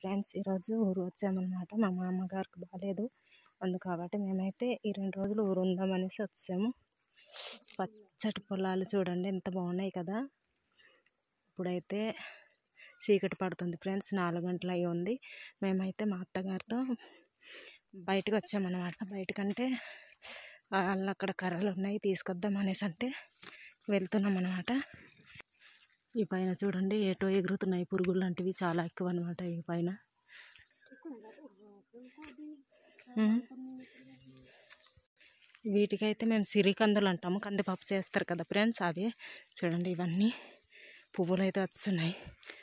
Friends ఈరోజు ఊరు వచ్చామన్నమాట మా మామగారికి బాగాలేదు అందు కాబట్టి మేమైతే ఈ రెండు రోజులు ఊరు ఉందామనేసి వచ్చాము పచ్చటి పొలాలు చూడండి ఎంత బాగున్నాయి కదా ఇప్పుడైతే చీకటి పడుతుంది ఫ్రెండ్స్ నాలుగు గంటలు అయి ఉంది మేమైతే మా అత్తగారితో బయటకు వచ్చామన్నమాట బయటకంటే వాళ్ళు అక్కడ కర్రలు ఉన్నాయి తీసుకొద్దాం అనేసి అంటే వెళ్తున్నాం అన్నమాట ఈ పైన చూడండి ఏటో ఎగురుతున్నాయి పురుగులు లాంటివి చాలా ఎక్కువ అనమాట ఈ పైన ఉమ్. వీటికైతే మేము సిరికందులు అంటాము కందిపప్పు చేస్తారు కదా ఫ్రెండ్స్ అవి చూడండి ఇవన్నీ పువ్వులు అయితే వస్తున్నాయి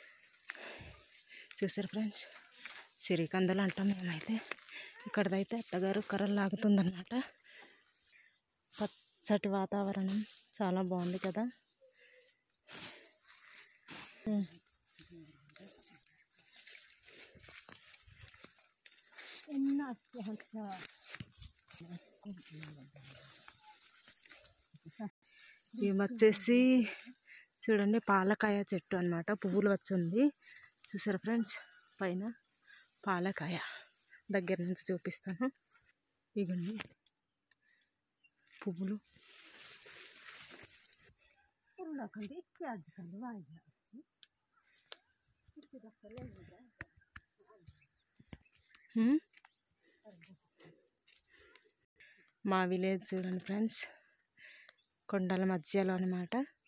చూసారు ఫ్రెండ్స్ సిరికందులు అంటాం మేమైతే ఇక్కడదైతే అత్తగారు కర్రలు లాగుతుందన్నమాట పచ్చటి వాతావరణం చాలా బాగుంది కదా ఉమ్. ఇవి వచ్చేసి చూడండి పాలకాయ చెట్టు అన్నమాట పువ్వులు వచ్చింది చూసారా ఫ్రెండ్స్ పైన పాలకాయ దగ్గర నుంచి చూపిస్తాను ఇగండి పువ్వులు హ్మ్? మా విలేజ్ చూడండి ఫ్రెండ్స్ కొండల మధ్యలో అనమాట